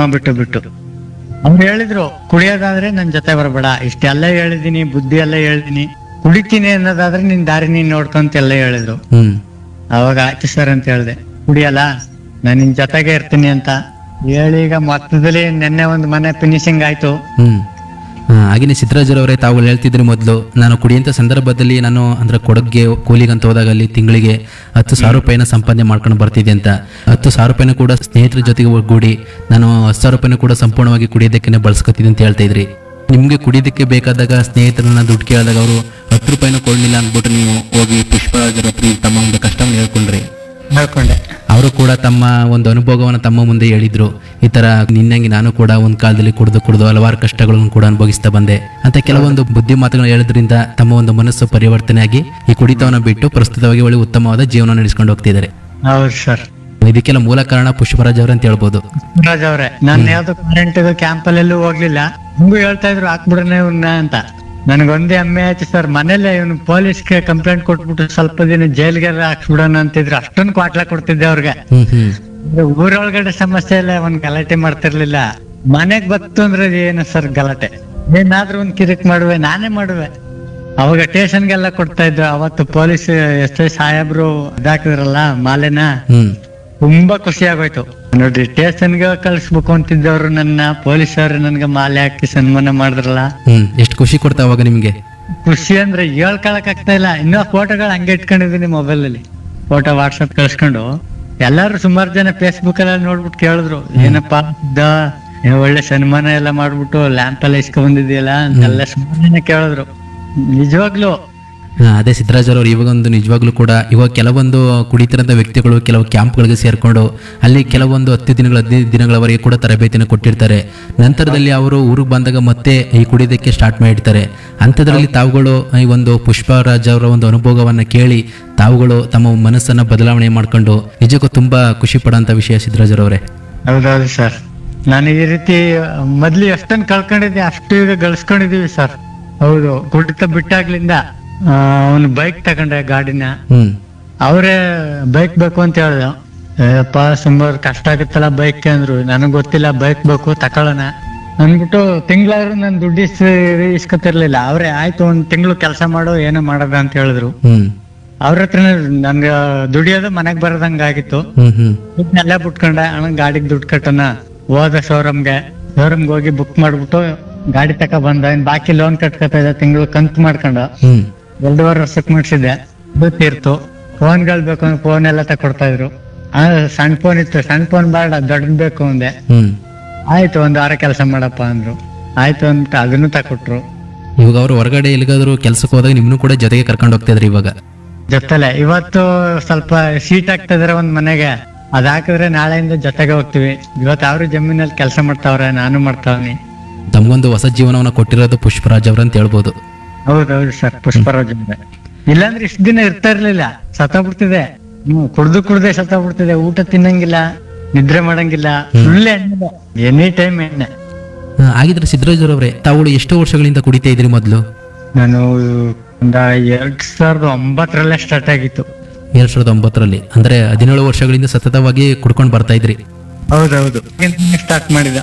ಬಿಟ್ಟು ಬಿಟ್ಟು ಅವ್ರು ಹೇಳಿದ್ರು ಕುಡಿಯೋದಾದ್ರೆ ನನ್ ಜೊತೆ ಬರಬೇಡ ಇಷ್ಟೆಲ್ಲ ಹೇಳಿದೀನಿ ಬುದ್ಧಿ ಎಲ್ಲ ಹೇಳಿದೀನಿ ಕುಡಿತೀನಿ ಅನ್ನೋದಾದ್ರೆ ನಿನ್ ದಾರಿ ನೀನ್ ನೋಡ್ಕೊಂತ ಎಲ್ಲ ಹೇಳಿದ್ರು ಹ್ಮ್ ಅವಾಗ ಆಯ್ತು ಸರ್ ಅಂತ ಹೇಳ್ದೆ ಕುಡಿಯಲ್ಲ ನಾನು ನಿನ್ ಜೊತೆಗೆ ಇರ್ತೀನಿ ಅಂತ ಹೇಳಿ ಈಗ ಮೊತ್ತದಲ್ಲಿ ನಿನ್ನೆ ಒಂದು ಮನೆ ಫಿನಿಶಿಂಗ್ ಆಯ್ತು ಹ್ಮ್ ಆ, ಹಾಗೇನೆ ಸಿದ್ದರಾಜರವರೇ ತಾವು ಹೇಳ್ತಿದ್ರಿ ಮೊದಲು ನಾನು ಕುಡಿಯಂತ ಸಂದರ್ಭದಲ್ಲಿ ನಾನು ಅಂದ್ರೆ ಕೊಡಗ್ಗೆ ಕೂಲಿಗಂತ ಹೋದಾಗ ಅಲ್ಲಿ ತಿಂಗಳಿಗೆ ಹತ್ತು ಸಾವಿರ ರೂಪಾಯಿನ ಸಂಪಾದನೆ ಮಾಡ್ಕೊಂಡು ಬರ್ತಿದ್ದೆ ಅಂತ ಹತ್ತು ಸಾವಿರ ರೂಪಾಯಿನ ಕೂಡ ಸ್ನೇಹಿತರ ಜೊತೆಗೆ ಒಗ್ಗೂಡಿ ನಾನು ಹತ್ತು ಸಾವಿರ ರೂಪಾಯಿನ ಕೂಡ ಸಂಪೂರ್ಣವಾಗಿ ಕುಡಿಯೋದಕ್ಕೆ ಬಳಸ್ಕೊತಿದ್ದೆ ಅಂತ ಹೇಳ್ತಾ ಇದ್ರಿ ನಿಮಗೆ ಕುಡಿಯೋದಕ್ಕೆ ಬೇಕಾದಾಗ ಸ್ನೇಹಿತರನ್ನ ದುಡ್ಡು ಕೇಳಿದಾಗ ಅವರು ಹತ್ತು ರೂಪಾಯಿನ ಕೊಡಲಿಲ್ಲ ಅಂದ್ಬಿಟ್ಟು ನೀವು ಹೋಗಿ ಪುಷ್ಪರಾಜರ ಹತ್ರ ಈ ತಮ್ಮ ಒಂದು ಕಷ್ಟವನ್ನು ಹೇಳ್ಕೊಂಡ್ರಿ ಹೇಳ್ಕೊಂಡೆ ಅವರು ಕೂಡ ತಮ್ಮ ಒಂದು ಅನುಭವವನ್ನು ತಮ್ಮ ಮುಂದೆ ಹೇಳಿದ್ರು ಈ ತರ ನಿನ್ನಂಗೆ ನಾನು ಕೂಡ ಒಂದು ಕಾಲದಲ್ಲಿ ಕುಡಿದು ಕುಡಿದು ಹಲವಾರು ಕಷ್ಟಗಳನ್ನು ಕೂಡ ಅನುಭವಿಸ್ತಾ ಬಂದೆ ಅಂತ ಕೆಲವೊಂದು ಬುದ್ಧಿ ಮಾತುಗಳನ್ನು ಹೇಳೋದ್ರಿಂದ ತಮ್ಮ ಒಂದು ಮನಸ್ಸು ಪರಿವರ್ತನೆ ಆಗಿ ಈ ಕುಡಿತವನ್ನು ಬಿಟ್ಟು ಪ್ರಸ್ತುತವಾಗಿ ಒಳ್ಳೆ ಉತ್ತಮವಾದ ಜೀವನ ನಡೆಸ್ಕೊಂಡು ಹೋಗ್ತಿದ್ದಾರೆ ಹೌದು ಸರ್ ಇದಕ್ಕೆಲ್ಲ ಮೂಲ ಕಾರಣ ಪುಷ್ಪರಾಜ್ ಅವರು ಅಂತ ಹೇಳ್ಬೋದು ರಾಜ್ ಅವ್ರೆ ನಾನು ಯಾವ್ದು ಕರೆಂಟ್ ಕ್ಯಾಂಪ್ ಅಲ್ಲೆಲ್ಲೂ ಹೋಗ್ಲಿಲ್ಲ ಹಿಂಗೂ ಹೇಳ್ತಾ ಇದ್ರು ಹಾಕ್ಬಿಡನೆ ಇವ್ನ ಅಂತ ನನಗೊಂದೇ ಹೆಮ್ಮೆ ಆಯ್ತು ಸರ್ ಮನೇಲೆ ಇವನು ಪೊಲೀಸ್ಗೆ ಕಂಪ್ಲೇಂಟ್ ಕೊಟ್ಬಿಟ್ಟು ಸ್ವಲ್ಪ ದಿನ ಜೈಲ್ಗೆ ಹಾಕ್ಬಿಡೋಣ ಅಂತಿದ್ರು ಅಷ್ಟೊಂದು ಕ್ವಾಟ್ಲ ಕೊಡ್ತಿದ್ದೆ ಅವ್ರಿಗೆ ಹ್ಮ್ ಹ್ಮ್ ಅಂದ್ರೆ ಊರೊಳಗಡೆ ಸಮಸ್ಯೆ ಇಲ್ಲ ಒಂದ್ ಗಲಾಟೆ ಮಾಡ್ತಿರ್ಲಿಲ್ಲ ಮನೆಗ್ ಬತ್ತು ಅಂದ್ರೆ ಏನು ಸರ್ ಗಲಾಟೆ ಏನಾದ್ರೂ ಒಂದ್ ಕಿರಿಕ್ ಮಾಡುವೆ ನಾನೇ ಮಾಡುವೆ ಅವಾಗ ಸ್ಟೇಷನ್ಗೆಲ್ಲ ಕೊಡ್ತಾ ಇದ್ರು ಅವತ್ತು ಪೊಲೀಸ್ ಎಸ್ ಐ ಸಾಹೇಬ್ರು ಇದಾಕಿದ್ರಲ್ಲ ಮಾಲೆನ ಹ್ಮ್ ತುಂಬಾ ಖುಷಿ ಆಗೋಯ್ತು ನೋಡ್ರಿ ಸ್ಟೇಷನ್ಗೆ ಕಳ್ಸ್ಬೇಕು ಅಂತಿದ್ದವ್ರು ನನ್ನ ಪೊಲೀಸರು ನನ್ಗೆ ಮಾಲೆ ಹಾಕಿ ಸನ್ಮಾನ ಮಾಡಿದ್ರಲ್ಲ ಹ್ಮ್ ಎಷ್ಟು ಖುಷಿ ಕೊಡ್ತಾ ಅವಾಗ ನಿಮ್ಗೆ ಖುಷಿ ಅಂದ್ರೆ ಹೇಳ್ಕೊಳಕ್ ಆಗ್ತಾ ಇಲ್ಲ ಇನ್ನೂ ಫೋಟೋಗಳು ಹಂಗೆ ಇಟ್ಕೊಂಡಿದೀನಿ ಮೊಬೈಲ್ ಅಲ್ಲಿ ಫೋಟೋ ವಾಟ್ಸಪ್ ಕಳ್ಸ್ಕೊಂಡು ಎಲ್ಲಾರು ಸುಮಾರು ಜನ ಫೇಸ್ಬುಕ್ ಎಲ್ಲ ನೋಡ್ಬಿಟ್ಟು ಕೇಳಿದ್ರು ಏನಪ್ಪಾ ಇದ್ದ ಏನ್ ಒಳ್ಳೆ ಸನ್ಮಾನ ಎಲ್ಲ ಮಾಡ್ಬಿಟ್ಟು ಲ್ಯಾಂಪ್ ಎಲ್ಲ ಇಸ್ಕೊಂಡ್ ಬಂದಿದ್ಯಲ್ಲ ಅಂತೆಲ್ಲ ಸುಮಾರು ಜನ ಕೇಳಿದ್ರು ನಿಜವಾಗ್ಲು ಹಾ, ಅದೇ ಸಿದ್ದರಾಜ್ ಅವರು ಇವಾಗ ಒಂದು ನಿಜವಾಗ್ಲೂ ಕೂಡ ಇವಾಗ ಕೆಲವೊಂದು ಕುಡಿತಿರಂತ ವ್ಯಕ್ತಿಗಳು ಕೆಲವು ಕ್ಯಾಂಪ್ಗಳಿಗೆ ಸೇರ್ಕೊಂಡು ಅಲ್ಲಿ ಕೆಲವೊಂದು ಹತ್ತು ದಿನಗಳ ಹದಿನೈದು ದಿನಗಳವರೆಗೆ ಕೂಡ ತರಬೇತಿಯನ್ನು ಕೊಟ್ಟಿರ್ತಾರೆ ನಂತರದಲ್ಲಿ ಅವರು ಊರಿಗೆ ಬಂದಾಗ ಮತ್ತೆ ಈ ಕುಡಿಯೋದಕ್ಕೆ ಸ್ಟಾರ್ಟ್ ಮಾಡಿರ್ತಾರೆ ಅಂಥದ್ರಲ್ಲಿ ತಾವುಗಳು ಈ ಒಂದು ಪುಷ್ಪರಾಜ್ ಅವರ ಒಂದು ಅನುಭವವನ್ನು ಕೇಳಿ ತಾವುಗಳು ತಮ್ಮ ಮನಸ್ಸನ್ನು ಬದಲಾವಣೆ ಮಾಡ್ಕೊಂಡು ನಿಜಕ್ಕೂ ತುಂಬಾ ಖುಷಿ ಪಡೋಂಥ ವಿಷಯ ಸಿದ್ದರಾಜ್ ಅವರೇ ಹೌದೌದು ಸರ್ ನಾನು ಈ ರೀತಿ ಮೊದ್ಲು ಎಷ್ಟೊಂದು ಕಳ್ಕೊಂಡಿದ್ದೆ ಅಷ್ಟು ಈಗ ಗಳಿಸ್ಕೊಂಡಿದೀವಿ ಸರ್ ಹೌದು ಕುಡಿತ ಬಿಟ್ಟಾಗ್ಲಿಂದ ಅವನು ಬೈಕ್ ತಗೊಂಡೆ ಗಾಡಿನ ಹ್ಮ್ ಅವರೇ ಬೈಕ್ ಬೇಕು ಅಂತ ಹೇಳ್ದ ಅಪ್ಪ ಸುಮಾರು ಕಷ್ಟ ಆಗುತ್ತಲ್ಲ ಬೈಕ್ ಅಂದ್ರು ನನಗ್ ಗೊತ್ತಿಲ್ಲ ಬೈಕ್ ಬೇಕು ತಕೊಳ್ಳೋಣ ಅಂದ್ಬಿಟ್ಟು ತಿಂಗಳಾದ್ರೂ ನನ್ ದುಡ್ಡು ಇಸ್ ಇಸ್ಕೊತಿರ್ಲಿಲ್ಲ ಅವ್ರೆ ಆಯ್ತು ಒಂದ್ ತಿಂಗಳು ಕೆಲಸ ಮಾಡು ಏನೋ ಮಾಡೋದ ಅಂತ ಹೇಳಿದ್ರು ಹ್ಮ್ ಅವ್ರ ಹತ್ರ ನನ್ಗ ದುಡಿಯೋದು ಮನೆಗ್ ಬರದಂಗ ಆಗಿತ್ತು ಹ್ಮ್ ಹ್ಮ್ ದುಡ್ನೆಲ್ಲ ಬಿಟ್ಕೊಂಡೆ ಅಣ್ಣ ಗಾಡಿಗೆ ದುಡ್ಡು ಕಟ್ಟೋಣ ಹೋದ ಶೋರೂಮ್ಗೆ ಶೋರೂಮ್ಗೆ ಹೋಗಿ ಬುಕ್ ಮಾಡ್ಬಿಟ್ಟು ಗಾಡಿ ತಕ ಬಂದ ಇನ್ ಬಾಕಿ ಲೋನ್ ಕಟ್ಕೊತಾ ಇದ್ದ ತಿಂಗಳು ಕಂತು ಮಾಡ್ಕೊಂಡ ಹ್ಮ್ ಎರಡೂವರೆ ವರ್ಷಕ್ಕೆ ಮಾಡಿಸಿದ್ದೆ ಅದು ತೀರ್ತು ಫೋನ್ಗಳು ಬೇಕು ಅಂದ್ರೆ ಫೋನ್ ಎಲ್ಲ ತಕೊಡ್ತಾ ಇದ್ರು ಆ ಸಣ್ಣ ಫೋನ್ ಇತ್ತು ಸಣ್ಣ ಫೋನ್ ಬೇಡ ದೊಡ್ಡದ್ ಬೇಕು ಅಂದೆ ಹ್ಮ್ ಆಯ್ತು ಒಂದ್ ವಾರ ಕೆಲಸ ಮಾಡಪ್ಪ ಅಂದ್ರು ಆಯ್ತು ಅಂದ್ಬಿಟ್ಟು ಅದನ್ನು ತಕೊಟ್ರು ಇವಾಗ ಅವರು ಹೊರಗಡೆ ಎಲ್ಲಿಗಾದ್ರೂ ಕೆಲ್ಸಕ್ಕೆ ಹೋದಾಗ ನಿಮ್ಮನ್ನು ಕೂಡ ಜೊತೆಗೆ ಕರ್ಕೊಂಡು ಹೋಗ್ತಾ ಇದ್ರಿ ಇವಾಗ ಜೊತೆಲೆ ಇವತ್ತು ಸ್ವಲ್ಪ ಸೀಟ್ ಹಾಕ್ತಿದಾರೆ ಒಂದ್ ಮನೆಗೆ ಅದ್ ಹಾಕಿದ್ರೆ ನಾಳೆಯಿಂದ ಜೊತೆಗೆ ಹೋಗ್ತಿವಿ ಇವತ್ತು ಅವ್ರು ಜಮೀನಲ್ಲಿ ಕೆಲಸ ಮಾಡ್ತಾವ್ರೆ ನಾನು ಮಾಡ್ತಾವ್ನಿ ತಮಗೊಂದು ಹೊಸ ಜೀವನವನ್ನು ಕೊಟ್ಟಿರೋದು ಪುಷ್ಪರಾಜ್ ಅವರು ಅಂತ ಹೇಳ್ಬೋದು ಹೌದೌದು ಸರ್ ಪುಷ್ಪರಾಜ್ ಅವ್ರೆ. ಇಲ್ಲಾಂದ್ರೆ ಇಷ್ಟ ದಿನ ಇರ್ತಾ ಇರ್ಲಿಲ್ಲ ಸತ್ತೋಗ್ಬಿಡ್ತಿದೆ ಹ್ಮ್ ಕುಡ್ದು ಕುಡ್ದೆ ಸತ್ತೋಗ್ಬಿಡ್ತಿದೆ ಊಟ ತಿನ್ನಂಗಿಲ್ಲ ನಿದ್ರೆ ಮಾಡಂಗಿಲ್ಲ ಫುಲ್ ಎಣ್ಣೆ ಎನಿ ಟೈಮ್ ಎಣ್ಣೆ ಆ, ಹಾಗಿದ್ರೆ ಸಿದ್ದರಾಜ್ ಅವರೇ ತಾವುಗಳು ಎಷ್ಟು ವರ್ಷಗಳಿಂದ ಕುಡಿತಾ ಇದ್ರಿ ಮೊದಲು ನಾನು ಒಂದ ಎರಡ್ ಸಾವಿರದ ಒಂಬತ್ತರಲ್ಲೇ ಸ್ಟಾರ್ಟ್ ಆಗಿತ್ತು ಎರಡ್ ಸಾವಿರದ ಒಂಬತ್ತರಲ್ಲಿ ಅಂದ್ರೆ ಹದಿನೇಳು ವರ್ಷಗಳಿಂದ ಸತತವಾಗಿ ಕುಡ್ಕೊಂಡು ಬರ್ತಾ ಇದ್ರಿ ಹೌದೌದು ಸ್ಟಾರ್ಟ್ ಮಾಡಿದ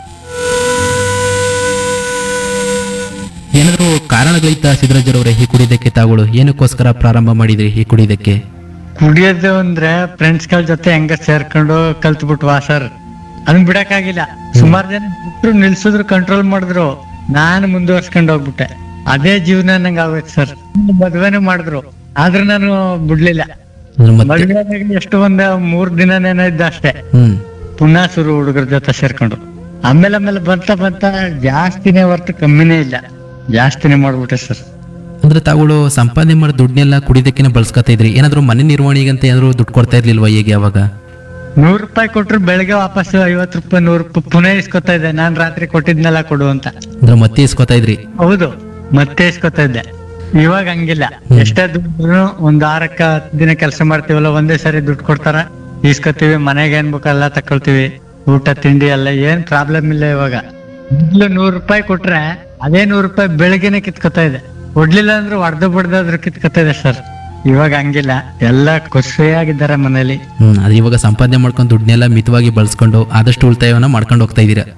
ಏನಾದ್ರು ಕಾರಣಗಳಿತ್ತ ಸಿದ್ದರಾಜ್ ಅವರೇ ಈ ಕುಡಿಯೋದಕ್ಕೆ ತಾವುಗಳು ಏನಕ್ಕೋಸ್ಕರ ಪ್ರಾರಂಭ ಮಾಡಿದ್ರಿ ಈ ಕುಡಿಯೋದಕ್ಕೆ ಕುಡಿಯೋದು ಅಂದ್ರೆ ಫ್ರೆಂಡ್ಸ್ ಗಳ ಜೊತೆ ಹೆಂಗ ಸೇರ್ಕೊಂಡು ಕಲ್ತ್ ಬಿಟ್ವಾ ಸರ್ ಅದನ್ ಬಿಡಕ್ಕಾಗಿಲ್ಲ ಸುಮಾರು ಜನ ಬಿಟ್ರು ನಿಲ್ಸಿದ್ರು ಕಂಟ್ರೋಲ್ ಮಾಡಿದ್ರು ನಾನು ಮುಂದುವರ್ಸ್ಕೊಂಡು ಹೋಗ್ಬಿಟ್ಟೆ ಅದೇ ಜೀವನ ನಂಗೆ ಆಗೋಯ್ತು ಸರ್ ಮದ್ವೆನೂ ಮಾಡಿದ್ರು ಆದ್ರೂ ನಾನು ಬಿಡ್ಲಿಲ್ಲ ಅಂದ್ರೆ ಮತ್ತೆ ಮದ್ವೆ ಎಷ್ಟು ಒಂದ ಮೂರ್ ದಿನನೇನೋ ಇದ್ದ ಅಷ್ಟೇ ಹ್ಮ್ ಪುನಃ ಶುರು ಹುಡುಗರ ಜೊತೆ ಸೇರ್ಕೊಂಡು ಆಮೇಲೆ ಆಮೇಲೆ ಬಂತ ಬಂತ ಜಾಸ್ತಿನೇ ಹೊರ್ತು ಕಮ್ಮಿನೇ ಇಲ್ಲ ಜಾಸ್ತಿನೇ ಮಾಡ್ಬಿಟ್ಟೆ ಸರ್ ಅಂದ್ರೆ ತಾವುಗಳು ಸಂಪಾದನೆ ಮಾಡೋ ದುಡ್ಡನ್ನೆಲ್ಲ ಕುಡಿಯೋದಕ್ಕೆ ಬಳಸ್ಕೊತಾ ಇದ್ರಿ ಏನಾದ್ರು ಮನೆ ನಿರ್ವಹಣೆಗೆ ಅಂತ ಏನಾದ್ರು ದುಡ್ಡು ಕೊಡ್ತಾ ಇರ್ಲಿಲ್ವಾ ಹೇಗೆ ಅವಾಗ ನೂರ್ ರೂಪಾಯಿ ಕೊಟ್ರು ಬೆಳಗ್ಗೆ ವಾಪಸ್ ಐವತ್ ರೂಪಾಯಿ ನೂರ್ ರೂಪಾಯಿ ಪುನಃ ಇಸ್ಕೊತಾ ಇದ್ದೆ ನಾನ್ ರಾತ್ರಿ ಕೊಟ್ಟಿದ್ನೆಲ್ಲ ಕೊಡು ಅಂತ ಅಂದ್ರೆ ಮತ್ತೆ ಇಸ್ಕೊತಾ ಇದ್ರಿ ಹೌದು ಮತ್ತೆ ಇಸ್ಕೊತಾ ಇದ್ದೆ ಇವಾಗ ಹಂಗಿಲ್ಲ ಎಷ್ಟೇ ದುಡ್ಡು ಒಂದ್ ವಾರಕ್ಕ ಹತ್ತು ದಿನ ಕೆಲಸ ಮಾಡ್ತೀವಲ್ಲ ಒಂದೇ ಸರಿ ದುಡ್ಡು ಕೊಡ್ತಾರ ಇಸ್ಕೊತೀವಿ ಮನೆಗೆ ಏನ್ ಬೇಕಲ್ಲ ತಕೊಳ್ತೀವಿ ಊಟ ತಿಂಡಿ ಎಲ್ಲ ಏನ್ ಪ್ರಾಬ್ಲಮ್ ಇಲ್ಲ ಇವಾಗ ಮೊದ್ಲು ನೂರ್ ರೂಪಾಯಿ ಕೊಟ್ರೆ ಅದೇ ನೂರ್ ರೂಪಾಯಿ ಬೆಳಗ್ಗೆನೆ ಕಿತ್ಕೊತಾ ಇದೆ ಕೊಡ್ಲಿಲ್ಲ ಅಂದ್ರೆ ಹೊಡೆದು ಬಿಡ್ದಾದ್ರು ಕಿತ್ಕೊತಾ ಇದೆ ಸರ್ ಇವಾಗ ಹಂಗಿಲ್ಲ ಎಲ್ಲ ಖುಷಿಯಾಗಿದ್ದಾರೆ ಮನೇಲಿ ಹ್ಮ್ ಅದು ಇವಾಗ ಸಂಪಾದನೆ ಮಾಡ್ಕೊಂಡು ದುಡ್ಡನ್ನೆಲ್ಲ ಮಿತವಾಗಿ ಬಳಸ್ಕೊಂಡು ಆದಷ್ಟು ಉಳಿತಾಯವನ್ನ ಮಾಡ್ಕೊಂಡು ಹೋಗ್ತಾ ಇದ್ದೀರಾ